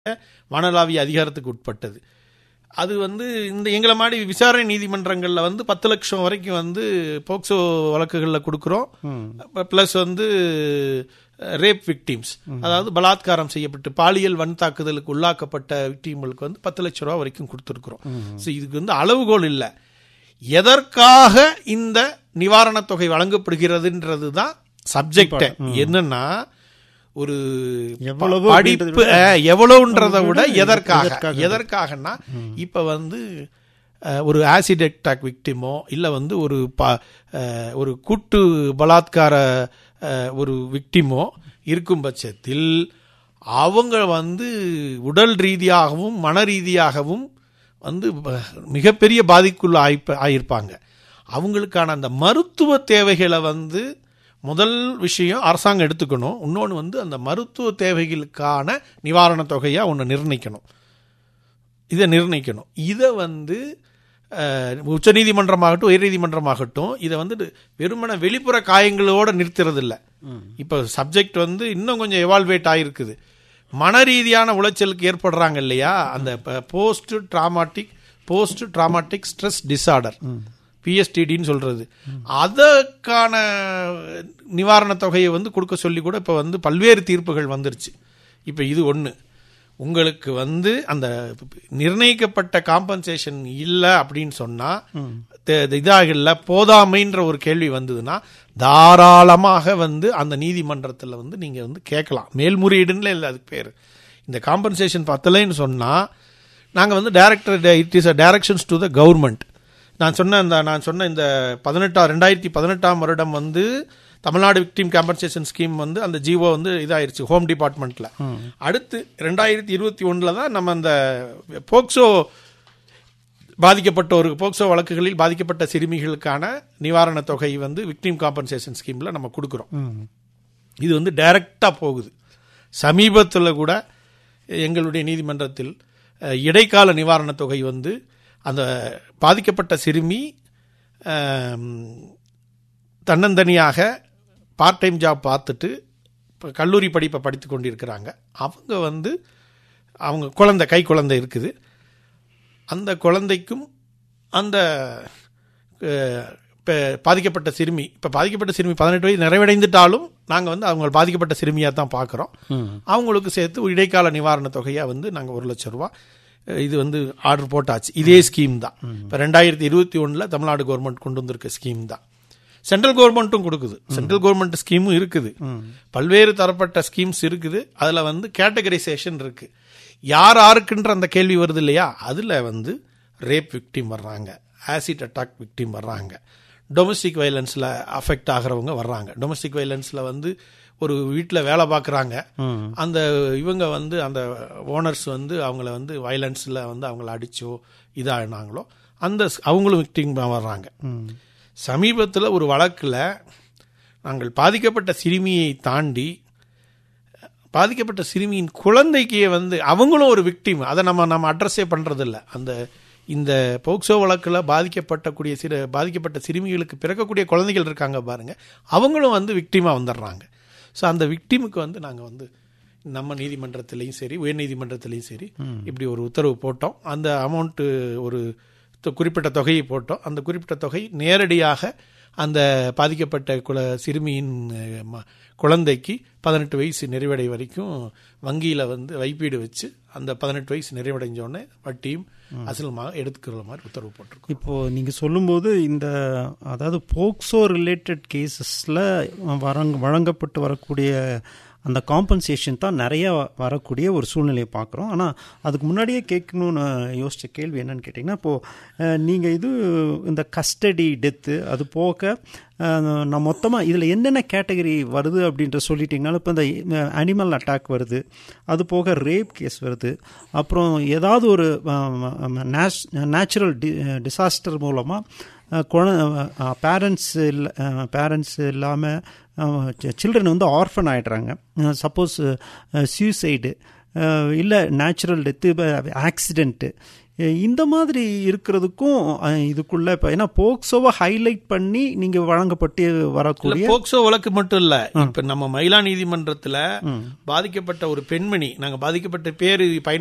வானளாவிய அதிகாரத்துக்கு உட்பட்டது அது வந்து இந்த எங்களை மாதிரி விசாரணை நீதிமன்றங்களில் வந்து பத்து லட்சம் வரைக்கும் வந்து போக்சோ வழக்குகளில் கொடுக்குறோம் ப்ளஸ் வந்து ரேப் விக்டிம்ஸ் அதாவது பலாத்காரம் செய்யப்பட்டு பாலியல் வன் தாக்குதலுக்கு உள்ளாக்கப்பட்ட விக்டிம்களுக்கு வந்து பத்து லட்சம் ரூபா வரைக்கும் கொடுத்துருக்குறோம் ஸோ இதுக்கு வந்து அளவுகோல் இல்லை எதற்காக இந்த நிவாரணத் தொகை வழங்கப்படுகிறதுன்றது தான் சப்ஜெக்ட் என்னன்னா ஒரு எவ்வளவு படிப்பு அஹ், எவ்வளவுன்றதை விட எதற்காக எதற்காகன்னா இப்ப வந்து அஹ், ஒரு ஆசிட் அட்டாக் விக்டிமோ இல்ல வந்து ஒரு ப- அஹ், ஒரு கூட்டு பலாத்கார அஹ், ஒரு விக்டிமோ இருக்கும் பட்சத்தில் அவங்க வந்து உடல் ரீதியாகவும் மன ரீதியாகவும் வந்து ப- மிகப்பெரிய பாதிக்குள்ள ஆயிப்ப ஆயிருப்பாங்க அவங்களுக்கான அந்த மருத்துவ தேவைகளை வந்து முதல் விஷயம் அரசாங்கம் எடுத்துக்கணும் இன்னொன்று வந்து அந்த மருத்துவ தேவைகளுக்கான நிவாரணத் தொகையாக ஒன்று நிர்ணயிக்கணும் இதை நிர்ணயிக்கணும் இதை வந்து அஹ், உச்சநீதிமன்றமாகட்டும் உயர்நீதிமன்றமாகட்டும் இதை வந்து வெறுமன வெளிப்புற காயங்களோடு நிறுத்துறது இல்லை இப்போ சப்ஜெக்ட் வந்து இன்னும் கொஞ்சம் எவால்வேட் ஆகிருக்குது மன ரீதியான உளைச்சலுக்கு ஏற்படுறாங்க இல்லையா அந்த post traumatic post traumatic stress disorder பிஎஸ்டிடின்னு சொல்றது அதற்கான நிவாரணத் தொகையை வந்து கொடுக்க சொல்லி கூட இப்போ வந்து பல்வேறு தீர்ப்புகள் வந்துருச்சு இப்போ இது ஒன்று உங்களுக்கு வந்து அந்த நிர்ணயிக்கப்பட்ட காம்பன்சேஷன் இல்லை அப்படின்னு சொன்னால் இதாக இல்லை போதாமைன்ற ஒரு கேள்வி வந்ததுன்னா தாராளமாக வந்து அந்த நீதிமன்றத்தில் வந்து நீங்கள் வந்து கேட்கலாம் மேல்முறையீடுன்னு இல்லை அதுக்கு பேர் இந்த காம்பன்சேஷன் பத்தலைன்னு சொன்னால் நாங்கள் வந்து director it is a directions to the government நான் சொன்ன இந்த நான் சொன்ன இந்த பதினெட்டாம் ரெண்டாயிரத்தி பதினெட்டாம் வருடம் வந்து தமிழ்நாடு விக்டிம் காம்பன்சேஷன் ஸ்கீம் வந்து அந்த ஜிஓ வந்து இதாயிருச்சு ஹோம் டிபார்ட்மெண்ட்ல அடுத்து ரெண்டாயிரத்தி இருபத்தி ஒன்றில் தான் நம்ம அந்த போக்சோ பாதிக்கப்பட்ட ஒரு போக்சோ வழக்குகளில் பாதிக்கப்பட்ட சிறுமிகளுக்கான நிவாரணத் தொகை வந்து விக்டிம் காம்பன்சேஷன் ஸ்கீமில் நம்ம கொடுக்குறோம் இது வந்து டைரக்டாக போகுது சமீபத்தில் கூட எங்களுடைய நீதிமன்றத்தில் அஹ், இடைக்கால நிவாரணத் தொகை வந்து அந்த பாதிக்கப்பட்ட சிறுமி ஆம், தன்னந்தனியாக பார்ட் டைம் ஜாப் பார்த்துட்டு இப்போ கல்லூரி படிப்பை படித்து கொண்டிருக்கிறாங்க அவங்க வந்து அவங்க குழந்தை கை குழந்தை இருக்குது அந்த குழந்தைக்கும் அந்த அஹ், இப்ப பாதிக்கப்பட்ட சிறுமி இப்போ பாதிக்கப்பட்ட சிறுமி பதினெட்டு வயது நிறைவடைந்துட்டாலும் நாங்கள் வந்து அவங்க பாதிக்கப்பட்ட சிறுமியாக தான் பார்க்குறோம் அவங்களுக்கு சேர்த்து ஒரு இடைக்கால நிவாரணத் தொகையாக வந்து நாங்கள் ஒரு லட்சம் ரூபா அஹ், இது வந்து ஆர்டர் போட்டாச்சு இதே ஸ்கீம் தான் இப்போ ரெண்டாயிரத்தி இருபத்தி ஒன்றில் தமிழ்நாடு கவர்மெண்ட் கொண்டு வந்திருக்க ஸ்கீம் தான் சென்ட்ரல் கவர்மெண்ட்டும் கொடுக்குது சென்ட்ரல் கவர்மெண்ட் ஸ்கீமும் இருக்குது பல்வேறு தரப்பட்ட ஸ்கீம்ஸ் இருக்குது அதில் வந்து கேட்டகரைசேஷன் இருக்கு யார் யாருக்குன்ற அந்த கேள்வி வருது இல்லையா அதில் வந்து ரேப் விக்டிம் வர்றாங்க ஆசிட் அட்டாக் விக்டிம் வர்றாங்க டொமஸ்டிக் வயலன்ஸில் அஃபெக்ட் ஆகிறவங்க வர்றாங்க டொமஸ்டிக் வயலன்ஸில் வந்து ஒரு வீட்டில் வேலை பார்க்குறாங்க அந்த இவங்க வந்து அந்த ஓனர்ஸ் வந்து அவங்கள வந்து வயலன்ஸில் வந்து அவங்கள அடிச்சோ இதாகினாங்களோ அந்த ஸ்- அவங்களும் விக்டிம் வர்றாங்க சமீபத்தில் ஒரு வழக்கில் நாங்கள் பாதிக்கப்பட்ட சிறுமியை தாண்டி பாதிக்கப்பட்ட சிறுமியின் குழந்தைக்கு வந்து அவங்களும் ஒரு விக்டிம் அதை நம்ம நம்ம அட்ரஸே பண்ணுறதில்ல அந்த இந்த போக்சோ வழக்கில் பாதிக்கப்பட்டக்கூடிய சிறு பாதிக்கப்பட்ட சிறுமிகளுக்கு பிறக்கக்கூடிய குழந்தைகள் இருக்காங்க பாருங்க அவங்களும் வந்து விக்டிமாக வந்துடுறாங்க ஸோ அந்த விக்டிமுக்கு வந்து நாங்கள் வந்து நம்ம நீதிமன்றத்திலையும் சரி உயர் நீதிமன்றத்திலையும் சரி இப்படி ஒரு உத்தரவு போட்டோம் அந்த அமௌண்ட்டு ஒரு தொ- குறிப்பிட்ட தொகையை போட்டோம் அந்த குறிப்பிட்ட தொகை நேரடியாக அந்த பாதிக்கப்பட்ட குல சிறுமியின் அஹ், ம- குழந்தைக்கு பதினெட்டு வயசு நிறைவடை வரைக்கும் வங்கியில் வந்து வைப்பீடு வச்சு அந்த பதினெட்டு வயசு நிறைவடைஞ்ச உடனே வட்டியும் அசலுமாக எடுத்துக்கிற மாதிரி உத்தரவு போட்டிருக்கோம் இப்போ நீங்க சொல்லும்போது இந்த அதாவது போக்சோ ரிலேட்டட் கேசஸ்ல வழங்க வழங்கப்பட்டு வரக்கூடிய அந்த காம்பன்சேஷன் தான் நிறைய வரக்கூடிய ஒரு சூழ்நிலையை பார்க்குறோம் ஆனால் அதுக்கு முன்னாடியே கேட்கணும்னு யோசிச்ச கேள்வி என்னன்னு கேட்டிங்கன்னா இப்போது நீங்கள் இது இந்த கஸ்டடி டெத்து அது போக அஹ், நான் மொத்தமாக இதில் என்னென்ன கேட்டகரி வருது அப்படின்ற சொல்லிட்டீங்கனாலும் இப்போ இந்த அனிமல் அட்டாக் வருது அது போக ரேப் கேஸ் வருது அப்புறம் ஏதாவது ஒரு நேச்சுரல் டி டிசாஸ்டர் மூலமாக குழ பேரண்ட்ஸ் இல்லை பேரண்ட்ஸ் இல்லாமல் சில்ட்ரன் வந்து ஆர்ஃபன் ஆகிடுறாங்க சப்போஸ் சூசைடு இல்லை நேச்சுரல் டெத்து ஆக்சிடென்ட்டு இந்த மாதிரி இருக்கிறதுக்கும் அஹ், இதுக்குள்ள இப்போ ஏன்னா போக்சோவை ஹைலைட் பண்ணி நீங்கள் வழங்கப்பட்டு இல்ல வரக்கூடிய போக்சோ வழக்கு மட்டும் இல்ல இப்ப நம்ம மயிலா நீதிமன்றத்துல பாதிக்கப்பட்ட ஒரு பெண்மணி நாங்க பாதிக்கப்பட்ட பேரு பயன்